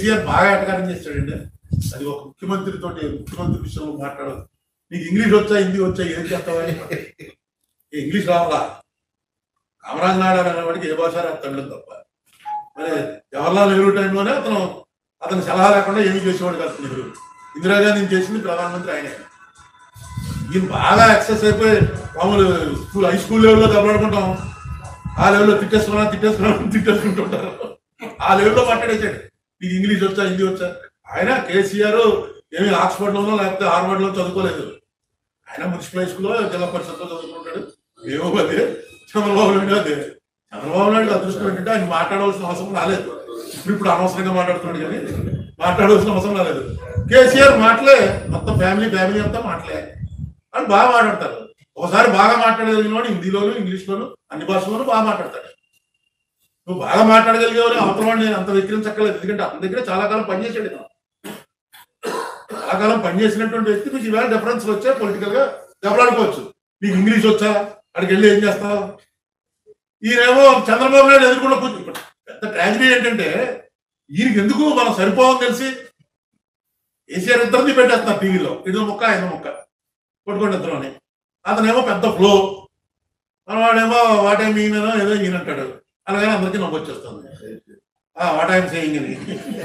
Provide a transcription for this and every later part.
కేసీఆర్ బాగా ఎటకారం చేస్తాడండి అది ఒక ముఖ్యమంత్రితో ముఖ్యమంత్రి విషయంలో మాట్లాడదు నీకు ఇంగ్లీష్ వచ్చా హిందీ వచ్చా ఏం చేస్తావా ఇంగ్లీష్ రావాలా కామరాజ్ నాయుడు అనేవాడికి ఏ భాష రాస్తాడు తప్ప మరి జవహర్లాల్ నెహ్రూ టైంలోనే అతను అతని సలహా లేకుండా ఏమీ చేసేవాడు కాదు నెహ్రూ ఇందిరాగాంధీని చేసింది ప్రధానమంత్రి ఆయనే ఈయన బాగా ఎక్సెస్ అయిపోయి మామూలు స్కూల్ హై స్కూల్ లెవెల్లో దెబ్బలాడుకుంటాం ఆ లెవెల్లో తిట్టేసుకున్నా తిట్టేసుకున్నా తిట్టేసుకుంటుంటారు ఆ లెవెల్లో మాట్లాడేసాడు నీకు ఇంగ్లీష్ వచ్చా హిందీ వచ్చా ఆయన కేసీఆర్ ఏమి ఆక్స్ఫర్డ్ లోనో లేకపోతే హార్వర్డ్ లో చదువుకోలేదు ఆయన మున్సిపల్ హై స్కూల్లో జిల్లా పరిషత్ లో చదువుకుంటాడు ఏమో అదే చంద్రబాబు నాయుడు అదే చంద్రబాబు నాయుడు అదృష్టం ఏంటంటే ఆయన మాట్లాడవలసిన అవసరం రాలేదు ఇప్పుడు ఇప్పుడు అనవసరంగా మాట్లాడుతున్నాడు కానీ మాట్లాడవలసిన అవసరం రాలేదు కేసీఆర్ మాటలే మొత్తం ఫ్యామిలీ ఫ్యామిలీ అంతా మాటలే అని బాగా మాట్లాడతారు ఒకసారి బాగా మాట్లాడగలిగిన వాడు హిందీలోను ఇంగ్లీష్లోను అన్ని భాషల్లోనూ బాగా మాట్లాడతాడు నువ్వు బాగా మాట్లాడగలిగేవారు అవతల వాడిని అంత విక్రించక్కర్లేదు ఎందుకంటే అతని దగ్గర చాలా కాలం పనిచేసాడు ఇతను. చాలా కాలం పనిచేసినటువంటి వ్యక్తి మీకు ఈవేళ డిఫరెన్స్ వచ్చా పొలిటికల్ గా దెబ్బలాడుకోవచ్చు నీకు ఇంగ్లీష్ వచ్చా అక్కడికి వెళ్ళి ఏం చేస్తావు ఈయనేమో చంద్రబాబు నాయుడు ఎదుర్కొన్న కూర్చు ఇప్పుడు పెద్ద ట్రాజడీ ఏంటంటే ఈయనకి ఎందుకు మనం సరిపోవని తెలిసి కేసీఆర్ ఇద్దరిని పెట్టేస్తున్నారు టీవీలో ఇది ముక్క ఆయన ముక్క కొట్టుకోండి ఇద్దరుని అతనేమో పెద్ద ఫ్లో మనవాడేమో వాటే మీనో ఏదో ఈయన అంటాడు అలాగే అందరికీ నవ్వు వచ్చేస్తుంది వాట్ ఐఎమ్ సేయింగ్ అని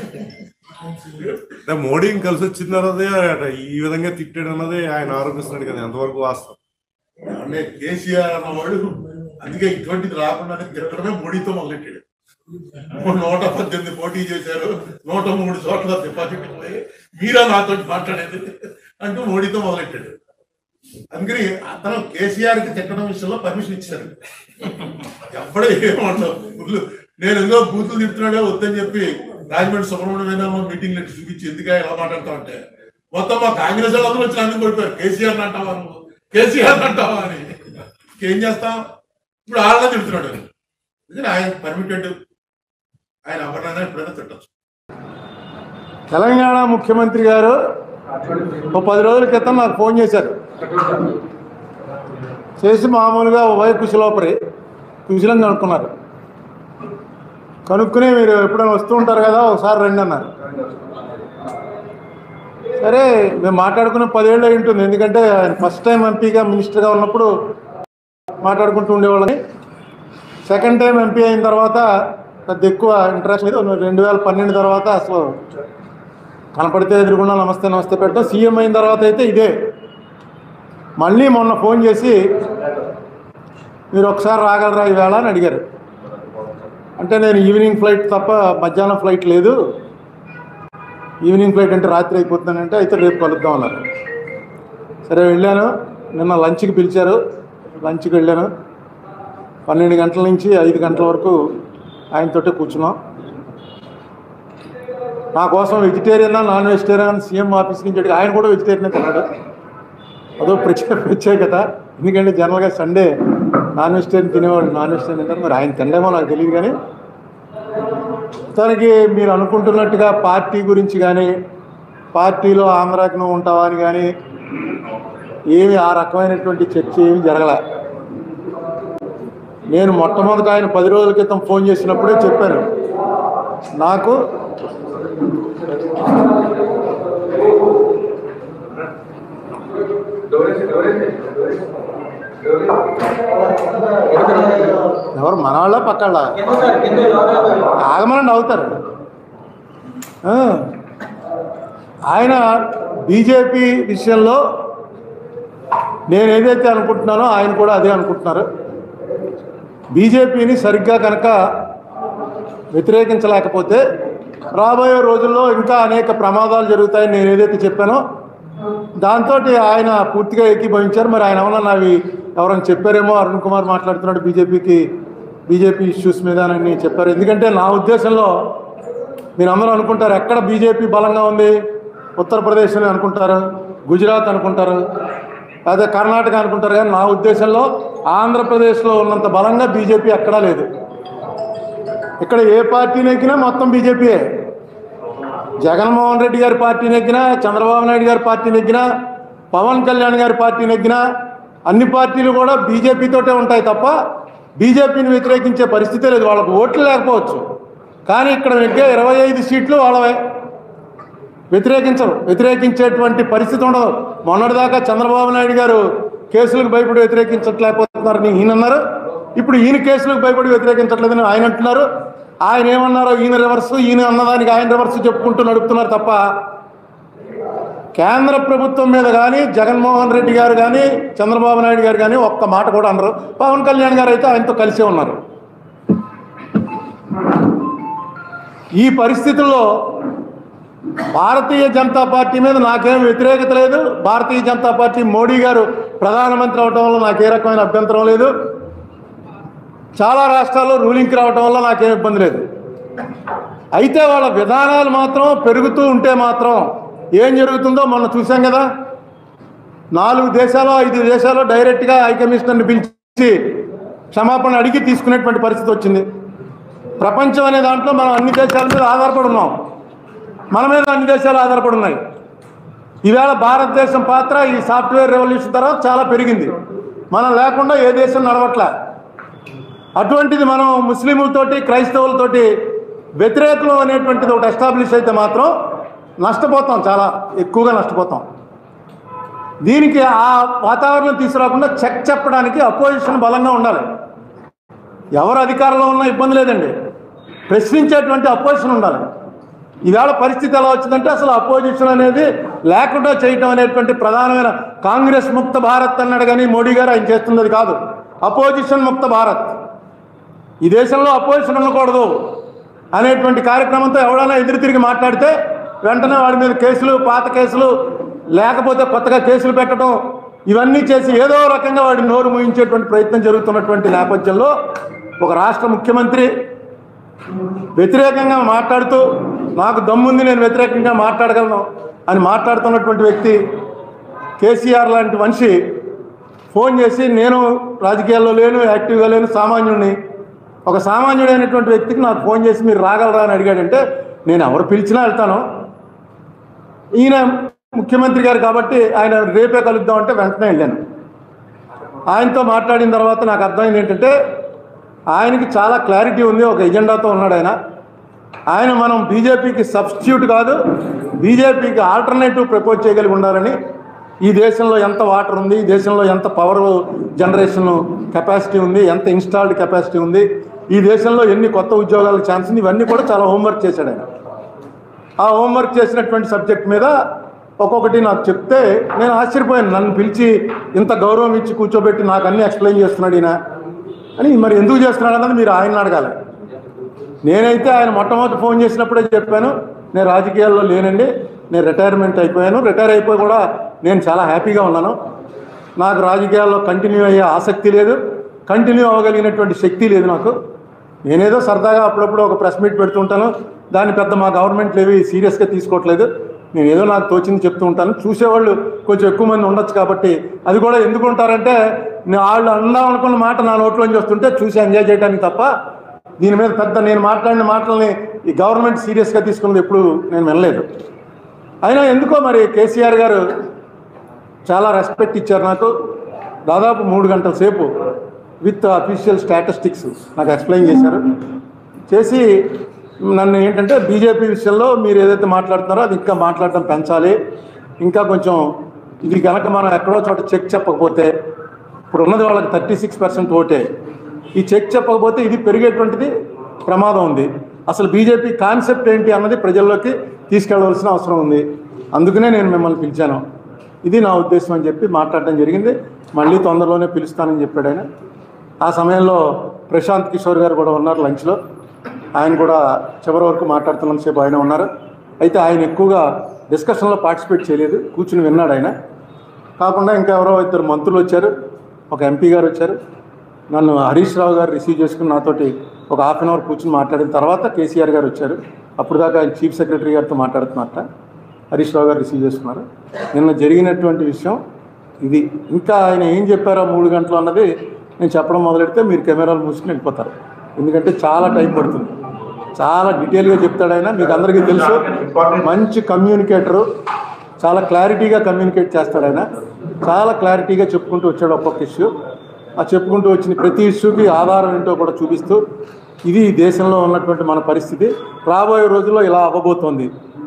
అంటే మోడీని కలిసి వచ్చిన తర్వాత ఈ విధంగా తిట్టాడు అన్నది ఆయన ఆరోపిస్తున్నాడు కదా ఎంతవరకు వాస్తవం అంటే కేసీఆర్ అన్నవాడు అందుకే ఇటువంటిది రాకుండా తిట్టడమే మోడీతో మొదలెట్టాడు ఇప్పుడు నూట పద్దెనిమిది పోటీ చేశారు నూట మూడు చోట్ల డిపాజిట్ పోయి మీరా నాతో మాట్లాడేది అంటూ మోడీతో మొదలెట్టాడు అందుకని అతను కేసీఆర్ కి తిట్టడం విషయంలో పర్మిషన్ ఇచ్చారు ఎప్పుడూ ఏమంటావు ఫుల్ నేను ఏదో బూతులు తిడుతున్నాడే వద్దని చెప్పి రాజమండ్రి సుబ్రహ్మణ్యం మీటింగ్ లెట్ చూపించి ఎందుకు ఇలా మాట్లాడతా అంటే మొత్తం మా కాంగ్రెస్ వాళ్ళందరూ వచ్చి అన్ని పడిపోయారు కేసీఆర్ అంటావా నువ్వు కేసీఆర్ అంటావా అని ఏం చేస్తాం ఇప్పుడు వాళ్ళని తిడుతున్నాడు అందుకని ఆయన పర్మిటెడ్ ఆయన ఎవరినైనా ఎప్పుడైనా తిట్టచ్చు తెలంగాణ ముఖ్యమంత్రి గారు ఒక పది రోజుల క్రితం నాకు ఫోన్ చేశారు చేసి మామూలుగా ఉభయ కుశలోపరి కుశలం కనుక్కున్నారు కనుక్కుని మీరు ఎప్పుడైనా వస్తూ ఉంటారు కదా ఒకసారి రండి అన్నారు సరే మేము మాట్లాడుకున్న పదేళ్ళు అయి ఉంటుంది ఎందుకంటే ఆయన ఫస్ట్ టైం ఎంపీగా మినిస్టర్గా ఉన్నప్పుడు మాట్లాడుకుంటూ ఉండేవాళ్ళని సెకండ్ టైం ఎంపీ అయిన తర్వాత పెద్ద ఎక్కువ ఇంట్రెస్ట్ లేదు రెండు వేల పన్నెండు తర్వాత అసలు కనపడితే ఎదురుకుండా నమస్తే నమస్తే పెట్టడం సీఎం అయిన తర్వాత అయితే ఇదే మళ్ళీ మొన్న ఫోన్ చేసి మీరు ఒకసారి రాగలరా ఈవేళ అని అడిగారు అంటే నేను ఈవినింగ్ ఫ్లైట్ తప్ప మధ్యాహ్నం ఫ్లైట్ లేదు ఈవినింగ్ ఫ్లైట్ అంటే రాత్రి అయిపోతుందంటే అయితే రేపు కలుద్దాం అన్నారు సరే వెళ్ళాను నిన్న లంచ్కి పిలిచారు లంచ్కి వెళ్ళాను పన్నెండు గంటల నుంచి ఐదు గంటల వరకు ఆయనతోటే కూర్చున్నాం నా కోసం vegetarian non vegetarian CM office నుంచి అడిగి ఆయన కూడా వెజిటేరియన్ తిన్నాడు అదో ప్రత్యేక ప్రత్యేకత ఎందుకంటే జనరల్గా సండే నాన్ వెజిటేరియన్ తినేవాడు నాన్ వెజిటేరియన్ తింటారు మరి ఆయన తినడేమో నాకు తెలియదు కానీ తనకి మీరు అనుకుంటున్నట్టుగా పార్టీ గురించి కానీ పార్టీలో ఆంధ్రాకి నువ్వు ఉంటావా అని కానీ ఏమి ఆ రకమైనటువంటి చర్చ ఏమి జరగలే నేను మొట్టమొదట ఆయన పది రోజుల క్రితం ఫోన్ చేసినప్పుడే చెప్పాను నాకు ఎవరు మనవాళ్ళ పక్కళ్ళ ఆగమనండి అవుతారు ఆ. ఆయన బీజేపీ విషయంలో నేను ఏదైతే అనుకుంటున్నానో ఆయన కూడా అదే అనుకుంటున్నారు బీజేపీని సరిగ్గా కనుక వ్యతిరేకించలేకపోతే రాబోయే రోజుల్లో ఇంకా అనేక ప్రమాదాలు జరుగుతాయని నేను ఏదైతే చెప్పానో దాంతో ఆయన పూర్తిగా ఏకీభవించారు మరి ఆయన ఏమన్నా నావి ఎవరైనా చెప్పారేమో అరుణ్ కుమార్ మాట్లాడుతున్నాడు బీజేపీకి బీజేపీ ఇష్యూస్ మీద అని చెప్పారు ఎందుకంటే నా ఉద్దేశంలో మీరు అందరూ అనుకుంటారు ఎక్కడ బీజేపీ బలంగా ఉంది ఉత్తరప్రదేశ్ అని అనుకుంటారు గుజరాత్ అనుకుంటారు అదే కర్ణాటక అనుకుంటారు కానీ నా ఉద్దేశంలో ఆంధ్రప్రదేశ్లో ఉన్నంత బలంగా బీజేపీ ఎక్కడా లేదు ఇక్కడ ఏ పార్టీ నెగ్గినా మొత్తం బీజేపీయే జగన్మోహన్ రెడ్డి గారి పార్టీ నెగ్గినా చంద్రబాబు నాయుడు గారి పార్టీ నెగ్గినా పవన్ కళ్యాణ్ గారి పార్టీ నెగ్గినా అన్ని పార్టీలు కూడా బీజేపీతోటే ఉంటాయి తప్ప బీజేపీని వ్యతిరేకించే పరిస్థితే లేదు వాళ్ళకు ఓట్లు లేకపోవచ్చు కానీ ఇక్కడ నెగ్గే ఇరవై ఐదు సీట్లు వాళ్ళవే వ్యతిరేకించరు వ్యతిరేకించేటువంటి పరిస్థితి ఉండదు మొన్నటిదాకా చంద్రబాబు నాయుడు గారు కేసులకు భయపడి వ్యతిరేకించట్లేకపోతున్నారని ఈయన అన్నారు ఇప్పుడు ఈయన కేసులకు భయపడి వ్యతిరేకించట్లేదని ఆయన అంటున్నారు ఆయన ఏమన్నారో ఈయన రివర్స్ ఈయన అన్నదానికి ఆయన రివర్స్ చెప్పుకుంటూ నడుపుతున్నారు తప్ప కేంద్ర ప్రభుత్వం మీద కానీ జగన్మోహన్ రెడ్డి గారు కానీ చంద్రబాబు నాయుడు గారు కానీ ఒక్క మాట కూడా అనరు పవన్ కళ్యాణ్ గారు అయితే ఆయనతో కలిసే ఉన్నారు ఈ పరిస్థితుల్లో భారతీయ జనతా పార్టీ మీద నాకేం వ్యతిరేకత లేదు భారతీయ జనతా పార్టీ మోడీ గారు ప్రధానమంత్రి అవటం వల్ల నాకు ఏ రకమైన అభ్యంతరం లేదు చాలా రాష్ట్రాల్లో రూలింగ్కి రావటం వల్ల నాకేం ఇబ్బంది లేదు అయితే వాళ్ళ విధానాలు మాత్రం పెరుగుతూ ఉంటే మాత్రం ఏం జరుగుతుందో మొన్న చూసాం కదా నాలుగు దేశాలు ఐదు దేశాలు డైరెక్ట్గా హై కమిషనర్ని పిలిచి క్షమాపణ అడిగి తీసుకునేటువంటి పరిస్థితి వచ్చింది ప్రపంచం అనే దాంట్లో మనం అన్ని దేశాల మీద ఆధారపడి ఉన్నాం మన మీద అన్ని దేశాలు ఆధారపడి ఉన్నాయి ఈవేళ భారతదేశం పాత్ర ఈ సాఫ్ట్వేర్ రెవల్యూషన్ తర్వాత చాలా పెరిగింది మనం లేకుండా ఏ దేశం నడవట్లే అటువంటిది మనం ముస్లింలతోటి క్రైస్తవులతోటి వ్యతిరేకం అనేటువంటిది ఒకటి ఎస్టాబ్లిష్ అయితే మాత్రం నష్టపోతాం చాలా ఎక్కువగా నష్టపోతాం దీనికి ఆ వాతావరణం తీసుకురాకుండా చెక్ చెప్పడానికి అపోజిషన్ బలంగా ఉండాలి ఎవరు అధికారంలో ఉన్నా ఇబ్బంది లేదండి ప్రశ్నించేటువంటి అపోజిషన్ ఉండాలి ఈవేళ పరిస్థితి ఎలా వచ్చిందంటే అసలు అపోజిషన్ అనేది లేకుండా చేయటం అనేటువంటి ప్రధానమైన కాంగ్రెస్ ముక్త భారత్ అన్నాడు కానీ మోడీ గారు ఆయన చేస్తున్నది కాదు అపోజిషన్ ముక్త భారత్ ఈ దేశంలో అపోజిషన్ ఉండకూడదు అనేటువంటి కార్యక్రమంతో ఎవడైనా ఎదురు తిరిగి మాట్లాడితే వెంటనే వాడి మీద కేసులు పాత కేసులు లేకపోతే కొత్తగా కేసులు పెట్టడం ఇవన్నీ చేసి ఏదో రకంగా వాడి నోరు ముయించేటువంటి ప్రయత్నం జరుగుతున్నటువంటి నేపథ్యంలో ఒక రాష్ట్ర ముఖ్యమంత్రి వ్యతిరేకంగా మాట్లాడుతూ నాకు దమ్ముంది నేను వ్యతిరేకంగా మాట్లాడగలను అని మాట్లాడుతున్నటువంటి వ్యక్తి కేసీఆర్ లాంటి మనిషి ఫోన్ చేసి నేను రాజకీయాల్లో లేను యాక్టివ్గా లేను సామాన్యుడిని ఒక సామాన్యుడైనటువంటి వ్యక్తికి నాకు ఫోన్ చేసి మీరు రాగలరా అని అడిగాడంటే నేను ఎవరు పిలిచినా వెళ్తాను ఈయన ముఖ్యమంత్రి గారు కాబట్టి ఆయన రేపే కలుద్దాం అంటే వెంటనే వెళ్ళాను ఆయనతో మాట్లాడిన తర్వాత నాకు అర్థమైంది ఏంటంటే ఆయనకి చాలా క్లారిటీ ఉంది ఒక ఎజెండాతో ఉన్నాడు ఆయన ఆయన మనం బీజేపీకి సబ్స్టిట్యూట్ కాదు బీజేపీకి ఆల్టర్నేటివ్ ప్రపోజ్ చేయగలిగి ఉండాలని ఈ దేశంలో ఎంత వాటర్ ఉంది ఈ దేశంలో ఎంత పవర్ జనరేషన్ కెపాసిటీ ఉంది ఎంత ఇన్స్టాల్డ్ కెపాసిటీ ఉంది ఈ దేశంలో ఎన్ని కొత్త ఉద్యోగాలకు ఛాన్స్ ఉంది ఇవన్నీ కూడా చాలా హోంవర్క్ చేశాడు ఆయన ఆ హోంవర్క్ చేసినటువంటి సబ్జెక్ట్ మీద ఒక్కొక్కటి నాకు చెప్తే నేను ఆశ్చర్యపోయాను నన్ను పిలిచి ఇంత గౌరవం ఇచ్చి కూర్చోబెట్టి నాకు అన్నీ ఎక్స్ప్లెయిన్ చేస్తున్నాడు ఈయన అని మరి ఎందుకు చేస్తున్నాడు అన్నది మీరు ఆయన అడగాలి నేనైతే ఆయన మొట్టమొదటి ఫోన్ చేసినప్పుడే చెప్పాను నేను రాజకీయాల్లో లేనండి నేను రిటైర్మెంట్ అయిపోయాను రిటైర్ అయిపోయి కూడా నేను చాలా హ్యాపీగా ఉన్నాను నాకు రాజకీయాల్లో కంటిన్యూ అయ్యే ఆసక్తి లేదు కంటిన్యూ అవ్వగలిగినటువంటి శక్తి లేదు నాకు నేనేదో సరదాగా అప్పుడప్పుడు ఒక ప్రెస్ మీట్ పెడుతుంటాను దాన్ని పెద్ద మా గవర్నమెంట్లు ఏవి సీరియస్గా తీసుకోవట్లేదు నేను ఏదో నాకు తోచింది చెప్తూ ఉంటాను చూసేవాళ్ళు కొంచెం ఎక్కువ మంది ఉండొచ్చు కాబట్టి అది కూడా ఎందుకు ఉంటారంటే నేను వాళ్ళు అందాం అనుకున్న మాట నా నోట్లోంచి వస్తుంటే చూసి ఎంజాయ్ చేయడానికి తప్ప దీని మీద పెద్ద నేను మాట్లాడిన మాటల్ని ఈ గవర్నమెంట్ సీరియస్గా తీసుకున్నది ఎప్పుడు నేను వినలేదు అయినా ఎందుకో మరి కేసీఆర్ గారు చాలా రెస్పెక్ట్ ఇచ్చారు నాకు దాదాపు మూడు గంటల సేపు విత్ అఫీషియల్ స్టాటిస్టిక్స్ నాకు ఎక్స్ప్లెయిన్ చేశారు చేసి నన్ను ఏంటంటే బీజేపీ విషయంలో మీరు ఏదైతే మాట్లాడుతున్నారో అది ఇంకా మాట్లాడటం పెంచాలి ఇంకా కొంచెం ఇది కనుక మనం ఎక్కడో చోట చెక్ చెప్పకపోతే ఇప్పుడు ఉన్నది వాళ్ళకి థర్టీ సిక్స్ పర్సెంట్ ఓటే ఈ చెక్ చెప్పకపోతే ఇది పెరిగేటువంటిది ప్రమాదం ఉంది అసలు బీజేపీ కాన్సెప్ట్ ఏంటి అన్నది ప్రజల్లోకి తీసుకెళ్ళవలసిన అవసరం ఉంది అందుకనే నేను మిమ్మల్ని పిలిచాను ఇది నా ఉద్దేశం అని చెప్పి మాట్లాడడం జరిగింది మళ్ళీ తొందరలోనే పిలుస్తానని చెప్పాడు ఆయన ఆ సమయంలో ప్రశాంత్ కిషోర్ గారు కూడా ఉన్నారు లంచ్లో ఆయన కూడా చివరి వరకు మాట్లాడుతున్నంతసేపు ఆయన ఉన్నారు అయితే ఆయన ఎక్కువగా డిస్కషన్లో పార్టిసిపేట్ చేయలేదు కూర్చుని విన్నాడు ఆయన కాకుండా ఇంకా ఎవరో ఇద్దరు మంత్రులు వచ్చారు ఒక ఎంపీ గారు వచ్చారు నన్ను హరీష్ రావు గారు రిసీవ్ చేసుకుని నాతోటి ఒక హాఫ్ అన్ అవర్ కూర్చుని మాట్లాడిన తర్వాత కేసీఆర్ గారు వచ్చారు అప్పుడు దాకా ఆయన చీఫ్ సెక్రటరీ గారితో మాట్లాడుతున్నట్ట హరీష్ రావు గారు రిసీవ్ చేసుకున్నారు నిన్న జరిగినటువంటి విషయం ఇది ఇంకా ఆయన ఏం చెప్పారో మూడు గంటలు అన్నది నేను చెప్పడం మొదలెడితే మీరు కెమెరాలు మూసుకుని వెళ్ళిపోతారు ఎందుకంటే చాలా టైం పడుతుంది చాలా డీటెయిల్గా చెప్తాడు ఆయన మీకు అందరికీ తెలుసు మంచి కమ్యూనికేటరు చాలా క్లారిటీగా కమ్యూనికేట్ చేస్తాడు ఆయన చాలా క్లారిటీగా చెప్పుకుంటూ వచ్చాడు ఒక్కొక్క ఇష్యూ ఆ చెప్పుకుంటూ వచ్చిన ప్రతి ఇష్యూకి ఆధారం ఏంటో కూడా చూపిస్తూ ఇది ఈ దేశంలో ఉన్నటువంటి మన పరిస్థితి రాబోయే రోజుల్లో ఇలా అవ్వబోతోంది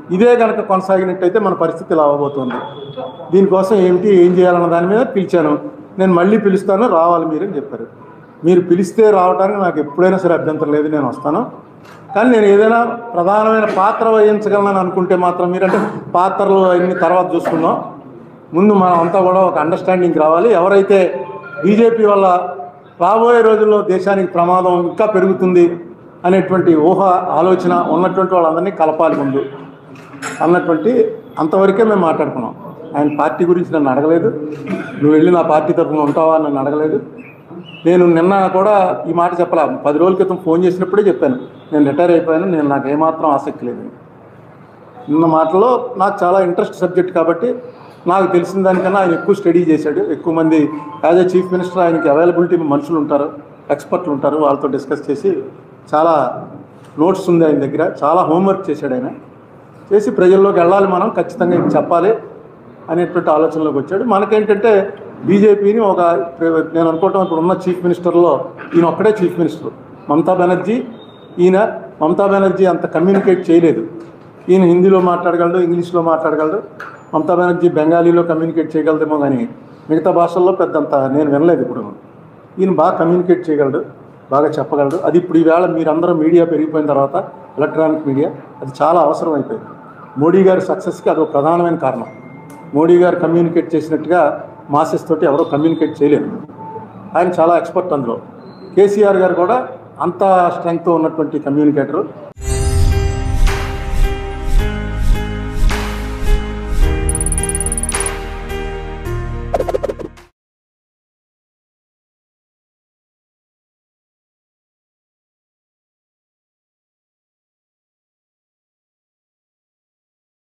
ఇదే కనుక కొనసాగినట్టయితే మన పరిస్థితి ఇలా అవ్వబోతుంది దీనికోసం ఏమిటి ఏం చేయాలన్న దాని మీద పిలిచాను నేను మళ్ళీ పిలుస్తాను రావాలి మీరు అని చెప్పారు మీరు పిలిస్తే రావడానికి నాకు ఎప్పుడైనా సరే అభ్యంతరం లేదు నేను వస్తాను కానీ నేను ఏదైనా ప్రధానమైన పాత్ర వహించగలను అనుకుంటే మాత్రం మీరంటే పాత్రలు అన్ని తర్వాత చూసుకుందాం ముందు మనం అంతా కూడా ఒక అండర్స్టాండింగ్ రావాలి ఎవరైతే బీజేపీ వల్ల రాబోయే రోజుల్లో దేశానికి ప్రమాదం ఇంకా పెరుగుతుంది అనేటువంటి ఊహ ఆలోచన ఉన్నటువంటి వాళ్ళందరినీ కలపాలి ముందు అన్నటువంటి అంతవరకే మేము మాట్లాడుకున్నాం ఆయన పార్టీ గురించి నన్ను అడగలేదు నువ్వు వెళ్ళి నా పార్టీ తరఫున ఉంటావా అని నన్ను అడగలేదు నేను నిన్న కూడా ఈ మాట చెప్పాల పది రోజుల క్రితం ఫోన్ చేసినప్పుడే చెప్పాను నేను రిటైర్ అయిపోయాను నేను నాకు ఏమాత్రం ఆసక్తి లేదు నిన్న మాటలో నాకు చాలా ఇంట్రెస్ట్ సబ్జెక్ట్ కాబట్టి నాకు తెలిసిన దానికన్నా ఆయన ఎక్కువ స్టడీ చేశాడు ఎక్కువ మంది యాజ్ ఏ చీఫ్ మినిస్టర్ ఆయనకి అవైలబిలిటీ మనుషులు ఉంటారు ఎక్స్పర్ట్లు ఉంటారు వాళ్ళతో డిస్కస్ చేసి చాలా నోట్స్ ఉంది ఆయన దగ్గర చాలా హోంవర్క్ చేశాడు ఆయన చేసి ప్రజల్లోకి వెళ్ళాలి మనం ఖచ్చితంగా ఇది చెప్పాలి అనేటువంటి ఆలోచనలోకి వచ్చాడు మనకేంటంటే బీజేపీని ఒక నేను అనుకోవటం ఇప్పుడు ఉన్న చీఫ్ మినిస్టర్లో ఈయన ఒక్కడే చీఫ్ మినిస్టర్ మమతా బెనర్జీ ఈయన మమతా బెనర్జీ అంత కమ్యూనికేట్ చేయలేదు ఈయన హిందీలో మాట్లాడగలడు ఇంగ్లీష్లో మాట్లాడగలడు మమతా బెనర్జీ బెంగాలీలో కమ్యూనికేట్ చేయగలదేమో కానీ మిగతా భాషల్లో పెద్దంత నేను వినలేదు ఇప్పుడు ఈయన బాగా కమ్యూనికేట్ చేయగలడు బాగా చెప్పగలడు అది ఇప్పుడు ఈవేళ మీరందరూ మీడియా పెరిగిపోయిన తర్వాత ఎలక్ట్రానిక్ మీడియా అది చాలా అవసరం అయిపోయింది మోడీ గారి సక్సెస్కి అది ఒక ప్రధానమైన కారణం మోడీ గారు కమ్యూనికేట్ చేసినట్టుగా మాసెస్ తోటి ఎవరో కమ్యూనికేట్ చేయలేరు ఆయన చాలా ఎక్స్పర్ట్ అందులో కేసీఆర్ గారు కూడా అంత స్ట్రెంగ్త్ ఉన్నటువంటి కమ్యూనికేటర్